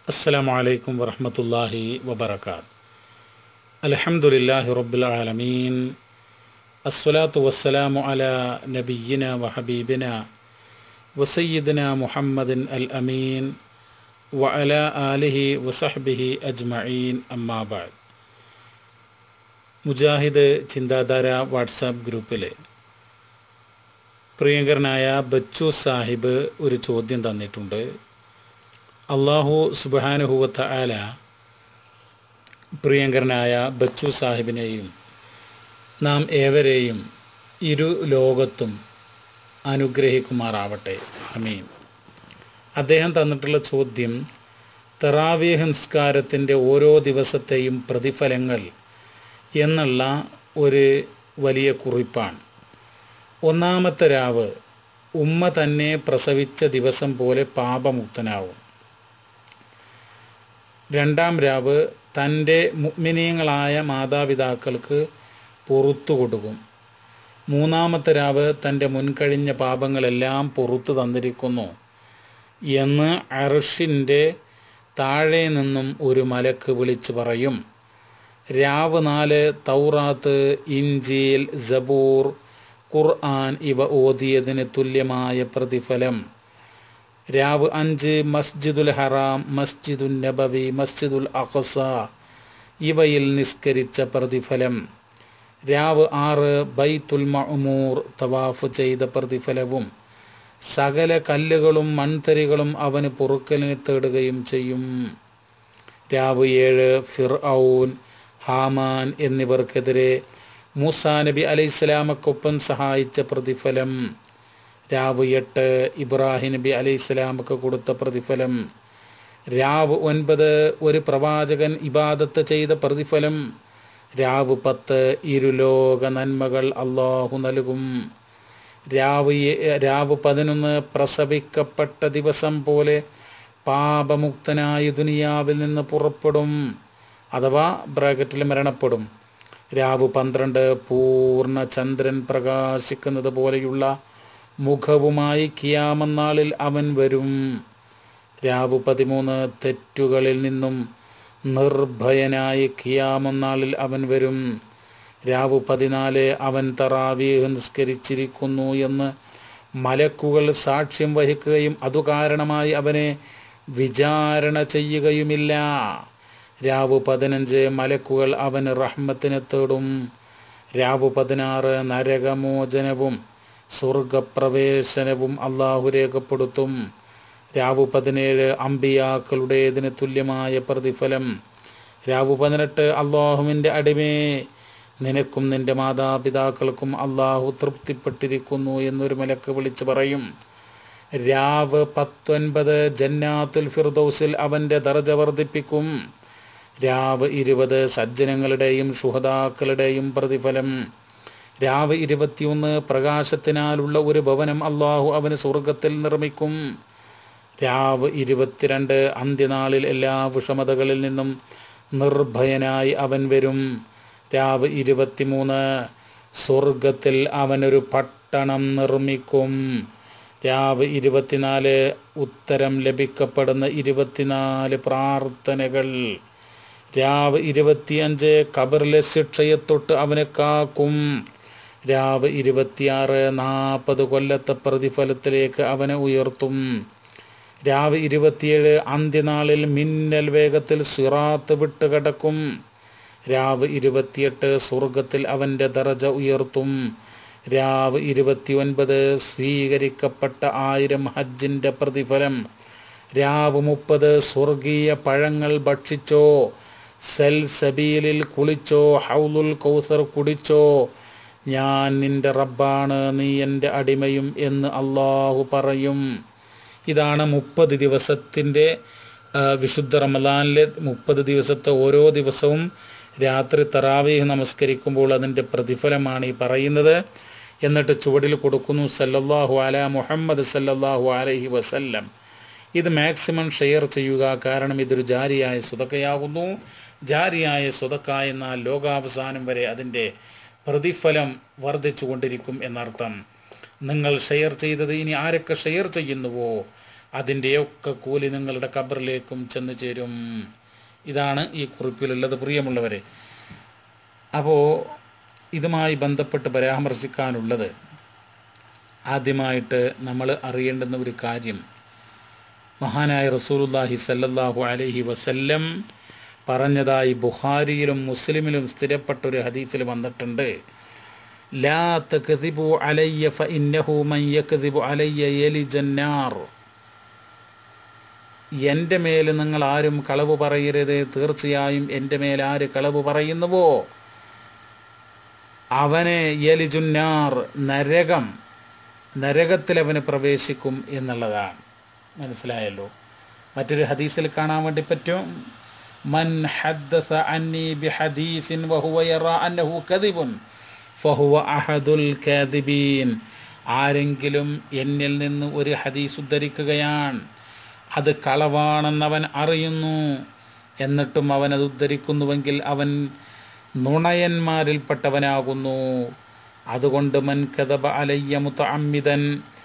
السلام عليكم ورحمة الله وبركاته الحمد لله رب العالمين الصلاة والسلام على نبينا وحبيبنا وسيدنا محمد الأمين وعلى آله وصحبه أجمعين أما بعد Mujahid ചിന്താധാര WhatsApp ഗ്രൂപ്പിലെ പ്രിയങ്കരനായ ബച്ചു സാഹിബ് ഒരു ചോദ്യം തന്നിട്ടുണ്ട് അള്ളാഹു സുബാനുഹുവത്ത ആല പ്രിയങ്കരനായ ബച്ചു സാഹിബിനെയും നാം ഏവരെയും ഇരു ലോകത്തും അനുഗ്രഹിക്കുമാറാവട്ടെ അമീൻ അദ്ദേഹം തന്നിട്ടുള്ള ചോദ്യം തെറാവീഹ് നിസ്കാരത്തിൻ്റെ ഓരോ ദിവസത്തെയും പ്രതിഫലങ്ങൾ എന്നുള്ള ഒരു വലിയ കുറിപ്പാണ് ഒന്നാമത്തെ രാവ് ഉമ്മ തന്നെ പ്രസവിച്ച ദിവസം പോലെ പാപമുക്തനാവും രണ്ടാം രാവ് തൻ്റെ മുഗ്മിനീയങ്ങളായ മാതാപിതാക്കൾക്ക് പുറത്തു കൊടുക്കും മൂന്നാമത്തെ രാവ് തൻ്റെ മുൻകഴിഞ്ഞ പാപങ്ങളെല്ലാം പുറത്തു തന്നിരിക്കുന്നു എന്ന് അർഷിൻ്റെ താഴെ നിന്നും ഒരു മലക്ക് വിളിച്ചു പറയും രാവ് നാല് തൗറാത്ത് ഇഞ്ചീൽ ജബൂർ ഖുർആൻ ഇവ ഓതിയതിന് തുല്യമായ പ്രതിഫലം രാവ് അഞ്ച് മസ്ജിദുൽ ഹറാം മസ്ജിദുൽ നബവി മസ്ജിദുൽ അഖസ ഇവയിൽ നിസ്കരിച്ച പ്രതിഫലം രാവ് ആറ് ബൈത്തുൽ മഅമൂർ തവാഫ് ചെയ്ത പ്രതിഫലവും സകല കല്ലുകളും മൺതരികളും അവന് പൊറുക്കലിന് തേടുകയും ചെയ്യും രാവ് ഏഴ് ഫിർ ഔൻ ഹാമാൻ എന്നിവർക്കെതിരെ മൂസാ നബി അലൈഹിസ്സലാമക്കൊപ്പം സഹായിച്ച പ്രതിഫലം രാവ് എട്ട് ഇബ്രാഹിം നബി അലൈഹിസ്സലാമക്ക് കൊടുത്ത പ്രതിഫലം രാവ് ഒൻപത് ഒരു പ്രവാചകൻ ഇബാദത്ത് ചെയ്ത പ്രതിഫലം രാവ് പത്ത് ഇരുലോക നന്മകൾ അള്ളാഹു നൽകും രാവ് രാവ് പതിനൊന്ന് പ്രസവിക്കപ്പെട്ട ദിവസം പോലെ പാപമുക്തനായി ദുനിയാവിൽ നിന്ന് പുറപ്പെടും അഥവാ ബ്രാക്കറ്റിൽ മരണപ്പെടും രാവ് പന്ത്രണ്ട് പൂർണ്ണ ചന്ദ്രൻ പ്രകാശിക്കുന്നത് പോലെയുള്ള മുഖവുമായി കിയാമന്നാളിൽ അവൻ വരും രാവ് പതിമൂന്ന് തെറ്റുകളിൽ നിന്നും നിർഭയനായി കിയാമന്നാളിൽ അവൻ വരും രാവ് പതിനാല് അവൻ തറാവീഹ് നിസ്കരിച്ചിരിക്കുന്നു എന്ന് മലക്കുകൾ സാക്ഷ്യം വഹിക്കുകയും അതു കാരണമായി അവനെ വിചാരണ ചെയ്യുകയുമില്ല രാവ് പതിനഞ്ച് മലക്കുകൾ അവന് റഹ്മത്തിന് തേടും രാവ് പതിനാറ് നരകമോചനവും സ്വർഗപ്രവേശനവും അള്ളാഹു രേഖപ്പെടുത്തും രാവ് പതിനേഴ് അമ്പിയാക്കളുടേതിന് തുല്യമായ പ്രതിഫലം രാവ് പതിനെട്ട് അള്ളാഹുവിൻ്റെ അടിമേ നിനക്കും നിന്റെ മാതാപിതാക്കൾക്കും അള്ളാഹു തൃപ്തിപ്പെട്ടിരിക്കുന്നു എന്നൊരു മലക്ക് വിളിച്ചു പറയും രാവ് പത്തൊൻപത് ജന്നാത്തുൽ ഫിർദൌസിൽ അവൻ്റെ ദർജ വർദ്ധിപ്പിക്കും രാവ് ഇരുപത് സജ്ജനങ്ങളുടെയും ഷുഹദാക്കളുടെയും പ്രതിഫലം രാവ് ഇരുപത്തിയൊന്ന് പ്രകാശത്തിനാലുള്ള ഒരു ഭവനം അള്ളാഹു അവന് സ്വർഗത്തിൽ നിർമ്മിക്കും രാവ് ഇരുപത്തിരണ്ട് അന്ത്യനാളിൽ എല്ലാ വിഷമതകളിൽ നിന്നും നിർഭയനായി അവൻ വരും രാവ് ഇരുപത്തിമൂന്ന് സ്വർഗത്തിൽ അവനൊരു പട്ടണം നിർമ്മിക്കും രാവ് ഇരുപത്തിനാല് ഉത്തരം ലഭിക്കപ്പെടുന്ന ഇരുപത്തിനാല് പ്രാർത്ഥനകൾ രാവ് ഇരുപത്തിയഞ്ച് കബറിലെ ശിക്ഷയെ തൊട്ട് അവനെ കാക്കും രാവ് ഇരുപത്തിയാറ് നാൽപ്പത് കൊല്ലത്തെ പ്രതിഫലത്തിലേക്ക് അവനെ ഉയർത്തും രാവ് ഇരുപത്തിയേഴ് അന്ത്യനാളിൽ മിന്നൽ വേഗത്തിൽ സിറാത്ത് വിട്ട് കിടക്കും രാവ് ഇരുപത്തിയെട്ട് സ്വർഗത്തിൽ അവൻ്റെ ദറജ ഉയർത്തും രാവ് ഇരുപത്തി ഒൻപത് സ്വീകരിക്കപ്പെട്ട ആയിരം ഹജ്ജിൻ്റെ പ്രതിഫലം രാവ് മുപ്പത് സ്വർഗീയ പഴങ്ങൾ ഭക്ഷിച്ചോ സെൽ സബീലിൽ കുളിച്ചോ ഹൗലുൽ കൗസർ കുടിച്ചോ ഞാൻ നിന്റെ റബ്ബാണ് നീ എൻ്റെ അടിമയും എന്ന് അള്ളാഹു പറയും ഇതാണ് മുപ്പത് ദിവസത്തിൻ്റെ വിശുദ്ധ റമദാനിലെ മുപ്പത് ദിവസത്തെ ഓരോ ദിവസവും രാത്രി തറാവീഹ് നമസ്കരിക്കുമ്പോൾ അതിൻ്റെ പ്രതിഫലമാണ് ഈ പറയുന്നത് എന്നിട്ട് ചുവടിൽ കൊടുക്കുന്നു സല്ലല്ലാഹു അല മുഹമ്മദ് സല്ലല്ലാഹു അലൈഹി വസല്ലം ഇത് മാക്സിമം ഷെയർ ചെയ്യുക കാരണം ഇതൊരു ജാരിയായ സുതക്കയാകുന്നു ജാരിയായ സുതക്ക എന്നാൽ ലോകാവസാനം വരെ അതിൻ്റെ പ്രതിഫലം വർദ്ധിച്ചു കൊണ്ടിരിക്കും എന്നർത്ഥം നിങ്ങൾ ഷെയർ ചെയ്തത് ഇനി ആരൊക്കെ ഷെയർ ചെയ്യുന്നുവോ അതിൻ്റെയൊക്കെ കൂലി നിങ്ങളുടെ കബറിലേക്കും ചെന്ന് ചേരും ഇതാണ് ഈ കുറിപ്പിലുള്ളത് പ്രിയമുള്ളവരെ അപ്പോൾ ഇതുമായി ബന്ധപ്പെട്ട് പരാമർശിക്കാനുള്ളത് ആദ്യമായിട്ട് നമ്മൾ അറിയേണ്ടുന്ന ഒരു കാര്യം മഹാനായ റസൂലുല്ലാഹി സല്ലല്ലാഹു അലൈഹി വസല്ലം പറഞ്ഞതായി ബുഖാരിയിലും മുസ്ലിമിലും സ്ഥിരപ്പെട്ട ഒരു ഹദീസിൽ വന്നിട്ടുണ്ട് ലാ തക്ദിബു അലയ്യ ഫഇന്നഹു മൻ യക്ദിബു അലയ്യ യലിജന്നാർ എൻ്റെ മേൽ നിങ്ങൾ ആരും കളവ് പറയരുത് തീർച്ചയായും എൻ്റെ മേൽ ആര് കളവ് പറയുന്നുവോ അവനെ യലിജുന്നാർ നരകം നരകത്തിൽ അവന് പ്രവേശിക്കും എന്നുള്ളതാണ് മനസ്സിലായല്ലോ മറ്റൊരു ഹദീസിൽ കാണാൻ വേണ്ടി പറ്റും മൻ ഹദ്ദസ അന്നി ബി ഹദീസിൻ വഹുവ യറ അന്നഹു കദിബുൻ ഫഹുവ അഹദുൽ കാദിബീൻ ആരെങ്കിലും എന്നിൽ നിന്ന് ഒരു ഹദീസ് ഉദ്ധരിക്കുകയാണ് അത് കളവാണെന്നവൻ അറിയുന്നു എന്നിട്ടും അവൻ അത് ഉദ്ധരിക്കുന്നുവെങ്കിൽ അവൻ നുണയന്മാരിൽപ്പെട്ടവനാകുന്നു അതുകൊണ്ട് മൻ കഥബ അലയ്യ മുത്തഅമ്മിദൻ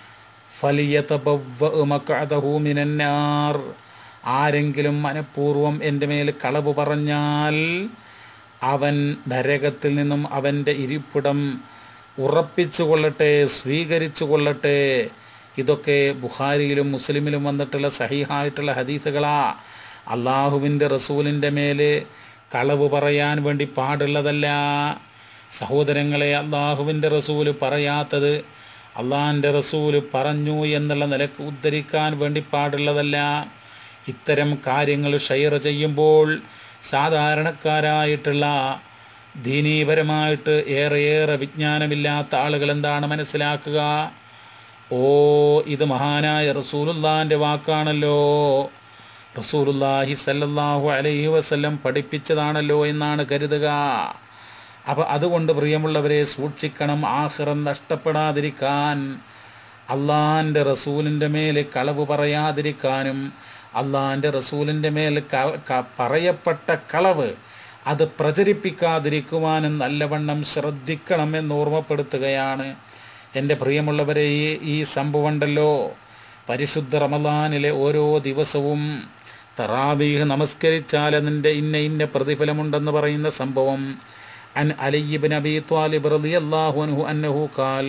ഫലിയതബവ്വ മഖഅദഹു മിനന്നാർ ആരെങ്കിലും മനഃപൂർവ്വം എൻ്റെ മേൽ കളവ് പറഞ്ഞാൽ അവൻ നരകത്തിൽ നിന്നും അവൻ്റെ ഇരിപ്പിടം ഉറപ്പിച്ചു കൊള്ളട്ടെ സ്വീകരിച്ചു കൊള്ളട്ടെ ഇതൊക്കെ ബുഖാരിയിലും മുസ്ലിമിലും വന്നിട്ടുള്ള സഹിഹായിട്ടുള്ള ഹദീസുകളാ അള്ളാഹുവിൻ്റെ റസൂലിൻ്റെ മേൽ കളവ് പറയാൻ വേണ്ടി പാടുള്ളതല്ല സഹോദരങ്ങളെ അള്ളാഹുവിൻ്റെ റസൂല് പറയാത്തത് അള്ളാഹിൻ്റെ റസൂല് പറഞ്ഞു എന്നുള്ള നിലക്ക് ഉദ്ധരിക്കാൻ വേണ്ടി പാടുള്ളതല്ല ഇത്തരം കാര്യങ്ങൾ ഷെയർ ചെയ്യുമ്പോൾ സാധാരണക്കാരായിട്ടുള്ള ദീനീപരമായിട്ട് ഏറെയേറെ വിജ്ഞാനമില്ലാത്ത ആളുകൾ എന്താണ് മനസ്സിലാക്കുക ഓ ഇത് മഹാനായ റസൂലുള്ളാൻ്റെ വാക്കാണല്ലോ റസൂലുള്ളാഹി സല്ലല്ലാഹു അലൈഹി വസല്ലം പഠിപ്പിച്ചതാണല്ലോ എന്നാണ് കരുതുക അപ്പോൾ അതുകൊണ്ട് പ്രിയമുള്ളവരെ സൂക്ഷിക്കണം ആഹ്റം നഷ്ടപ്പെടാതിരിക്കാൻ അള്ളാഹിൻ്റെ റസൂലിൻ്റെ മേൽ കളവ് പറയാതിരിക്കാനും അള്ളാഹിൻ്റെ റസൂലിൻ്റെ മേൽ പറയപ്പെട്ട കളവ് അത് പ്രചരിപ്പിക്കാതിരിക്കുവാനും നല്ലവണ്ണം ശ്രദ്ധിക്കണം എന്ന് ഓർമ്മപ്പെടുത്തുകയാണ് എൻ്റെ പ്രിയമുള്ളവരെ ഈ ഈ സംഭവം ഉണ്ടല്ലോ പരിശുദ്ധ റമദാനിലെ ഓരോ ദിവസവും തറാബീഹ് നമസ്കരിച്ചാൽ അതിൻ്റെ ഇന്ന ഇന്ന പ്രതിഫലമുണ്ടെന്ന് പറയുന്ന സംഭവം അൻ അലിബിൻ അബി ത്വാലിബ് റളിയല്ലാഹു അൻഹു അന്നഹു ഖാൽ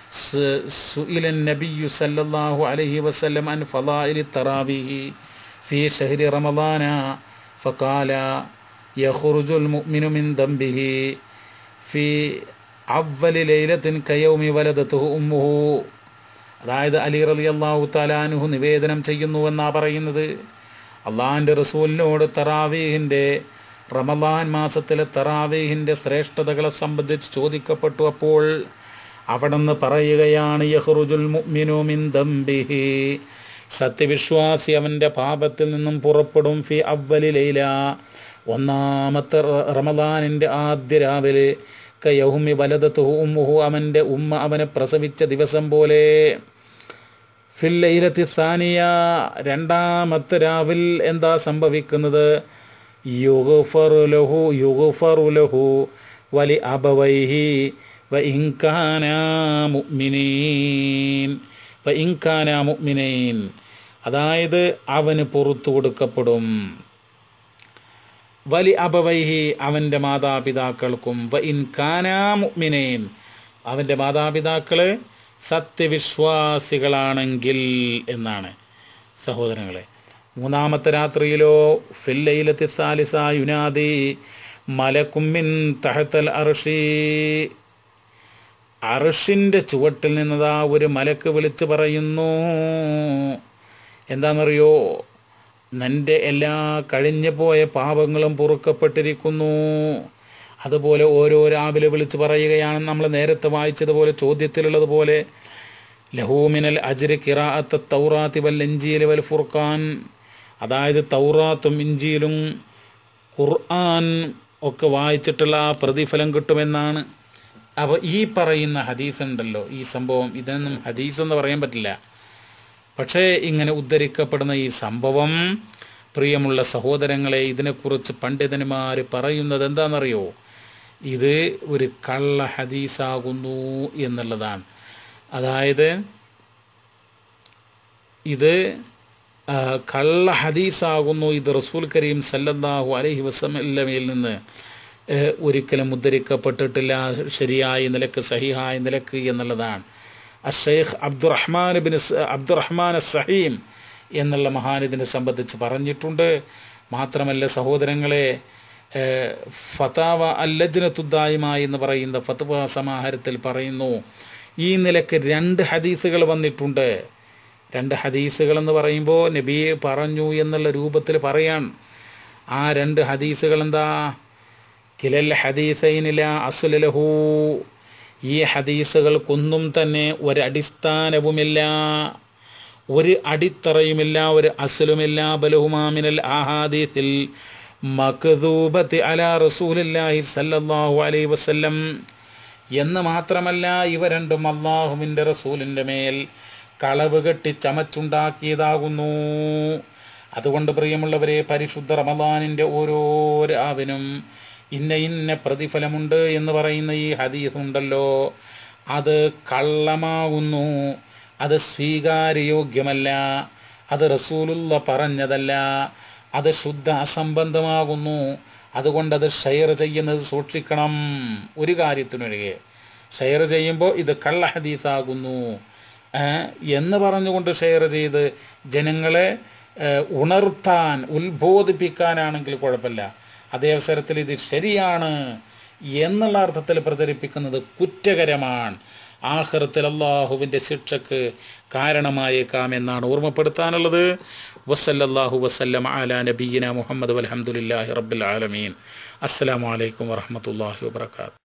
സുഇല النبي صلى الله عليه وسلم عن فضائل التراويح في شهر رمضان فقال يخرج المؤمن من ذنبه في അവലി ലൈലത്തിൻ കയൗമി വലതത്തുഹു ഉമ്മുഹു അതായത് അലി റലി അള്ളാഹു താലാനുഹു നിവേദനം ചെയ്യുന്നുവെന്നാ പറയുന്നത് അള്ളാഹിൻ്റെ റസൂലിനോട് തറാവീഹിൻ്റെ റമദാൻ മാസത്തിലെ തറാവീഹിൻ്റെ ശ്രേഷ്ഠതകളെ സംബന്ധിച്ച് ചോദിക്കപ്പെട്ടു അപ്പോൾ അവിടുന്ന് പറയുകയാണ് യഹ്റുജുൽ മുഅ്മിനു മിൻ ദംബിഹി സത്യവിശ്വാസി അവൻ്റെ പാപത്തിൽ നിന്നും പുറപ്പെടും ഫി അവലി ലൈല ഒന്നാമത്തെ റമദാനിൻ്റെ ആദ്യ രാവിലെ കയൗമി വലതത്തുഹു ഉമ്മുഹു അവൻ്റെ ഉമ്മ അവനെ പ്രസവിച്ച ദിവസം പോലെ ഫില്ലയിലത്തി സാനിയ രണ്ടാമത്തെ രാവിൽ എന്താ സംഭവിക്കുന്നത് യുഗഫറുലഹു യുഗഫറുലഹു വലി അബവൈഹി വ ഇൻകാന മുഅ്മിനീൻ വ ഇൻകാന മുഅ്മിനീൻ അതായത് അവന് പുറത്തു കൊടുക്കപ്പെടും വലി അബവൈഹി അവൻ്റെ മാതാപിതാക്കൾക്കും വ ഇൻ കാനാ മുഅ്മിനീൻ അവൻ്റെ മാതാപിതാക്കൾ സത്യവിശ്വാസികളാണെങ്കിൽ എന്നാണ് സഹോദരങ്ങളെ മൂന്നാമത്തെ രാത്രിയിലോ ഫില്ലയിലത്തി സാലിസ യുനാദി മലക്കുമ്മിൻ തഹത്തൽ അർഷി അർഷിൻ്റെ ചുവട്ടിൽ നിന്നതാ ഒരു മലക്ക് വിളിച്ചു പറയുന്നു എന്താണെന്നറിയോ നിൻ്റെ എല്ലാ കഴിഞ്ഞു പോയ പാപങ്ങളും പൊറുക്കപ്പെട്ടിരിക്കുന്നു അതുപോലെ ഓരോ രാവിലെ വിളിച്ച് പറയുകയാണ് നമ്മൾ നേരത്തെ വായിച്ചതുപോലെ ചോദ്യത്തിലുള്ളതുപോലെ ലഹൂമിനൽ അജ്ര് കിറാഅത്ത് തൗറാത്തി വൽ ഇഞ്ചിയിൽ വൽ ഫുർഖാൻ അതായത് തൗറാത്തും ഇഞ്ചിയിലും ഖുർആൻ ഒക്കെ വായിച്ചിട്ടുള്ള ആ പ്രതിഫലം കിട്ടുമെന്നാണ് അപ്പോൾ ഈ പറയുന്ന ഹദീസ് ഉണ്ടല്ലോ ഈ സംഭവം ഇതൊന്നും ഹദീസ് എന്ന് പറയാൻ പറ്റില്ല പക്ഷേ ഇങ്ങനെ ഉദ്ധരിക്കപ്പെടുന്ന ഈ സംഭവം പ്രിയമുള്ള സഹോദരങ്ങളെ ഇതിനെക്കുറിച്ച് പണ്ഡിതന്മാർ പറയുന്നത് എന്താണെന്നറിയോ ഇത് ഒരു കള്ള ഹദീസാകുന്നു എന്നുള്ളതാണ് അതായത് ഇത് ആ, കള്ള ഹദീസാകുന്നു ഇത് റസൂൽ കരീം സല്ലല്ലാഹു അലൈഹി വസല്ലമയിൽ നിന്ന് ഏ, ഒരിക്കലും ഉദ്ധരിക്കപ്പെട്ടിട്ടില്ല ശരിയായ നിലക്ക് സഹിഹായ നിലക്ക് എന്നുള്ളതാണ് അഷേഖ് അബ്ദുറഹ്മാൻ ബിൻ സ- അബ്ദുറഹ്മാൻ സഹീം എന്നുള്ള മഹാൻ ഇതിനെ സംബന്ധിച്ച് പറഞ്ഞിട്ടുണ്ട് മാത്രമല്ല സഹോദരങ്ങളെ ഏഹ്, ഫതാവ അല്ലജ്നത്തുദ്ദായിമ എന്ന് പറയുന്ന ഫത്വ സമാഹാരത്തിൽ പറയുന്നു ഈ നിലക്ക് രണ്ട് ഹദീസുകൾ വന്നിട്ടുണ്ട് രണ്ട് ഹദീസുകൾ എന്ന് പറയുമ്പോൾ നബി പറഞ്ഞു എന്നുള്ള രൂപത്തിൽ പറയാൻ ആ രണ്ട് ഹദീസുകൾ എന്താ കിലൽ ഹദീസൈനില അസുലഹു ഈ ഹദീസുകൾക്കൊന്നും തന്നെ ഒരടിസ്ഥാനവുമില്ല ഒരു അടിത്തറയുമില്ല ഒരു അസലുമില്ല ബലഹുമാമിനൽ ആഹാദീസിൽ മക്ദൂബത്തി അലാ റസൂലില്ലാഹി സല്ലല്ലാഹു അലൈഹി വസല്ലം എന്ന് മാത്രമല്ല ഇവ രണ്ടും അള്ളാഹുവിൻ്റെ റസൂലിൻ്റെ മേൽ കളവ് കെട്ടി ചമച്ചുണ്ടാക്കിയതാകുന്നു അതുകൊണ്ട് പ്രിയമുള്ളവരെ പരിശുദ്ധ റമദാനിൻ്റെ ഓരോ രാവിനും ഇന്ന ഇന്ന പ്രതിഫലമുണ്ട് എന്ന് പറയുന്ന ഈ ഹദീസ് ഉണ്ടല്ലോ അത് കള്ളമാകുന്നു അത് സ്വീകാര്യയോഗ്യമല്ല അത് റസൂലുള്ള പറഞ്ഞതല്ല അത് ശുദ്ധ അസംബന്ധമാകുന്നു അതുകൊണ്ട് അത് ഷെയർ ചെയ്യുന്നത് സൂക്ഷിക്കണം ഒരു കാര്യത്തിനൊഴികെ ഷെയർ ചെയ്യുമ്പോൾ ഇത് കള്ള ഹദീസാകുന്നു ഏ, എന്ന് പറഞ്ഞുകൊണ്ട് ഷെയർ ചെയ്ത് ജനങ്ങളെ ഏ, ഉണർത്താൻ ഉത്ബോധിപ്പിക്കാനാണെങ്കിൽ കുഴപ്പമില്ല അതേ അവസരത്തിൽ ഇത് ശരിയാണ് എന്നുള്ള അർത്ഥത്തിൽ പ്രചരിപ്പിക്കുന്നത് കുറ്റകരമാണ് ആഹ്റത്തിൽ അള്ളാഹുവിൻ്റെ ശിക്ഷക്ക് കാരണമായേക്കാം എന്നാണ് ഓർമ്മപ്പെടുത്താനുള്ളത് വസല്ലല്ലാഹു വസല്ലം അല നബീന മുഹമ്മദ് അലഹമുല്ലാഹി റബ്ബുൽ ആലമീൻ അസ്സലാമു അലൈക്കും വറഹമത്തല്ലാഹി വബർക്കാത്തു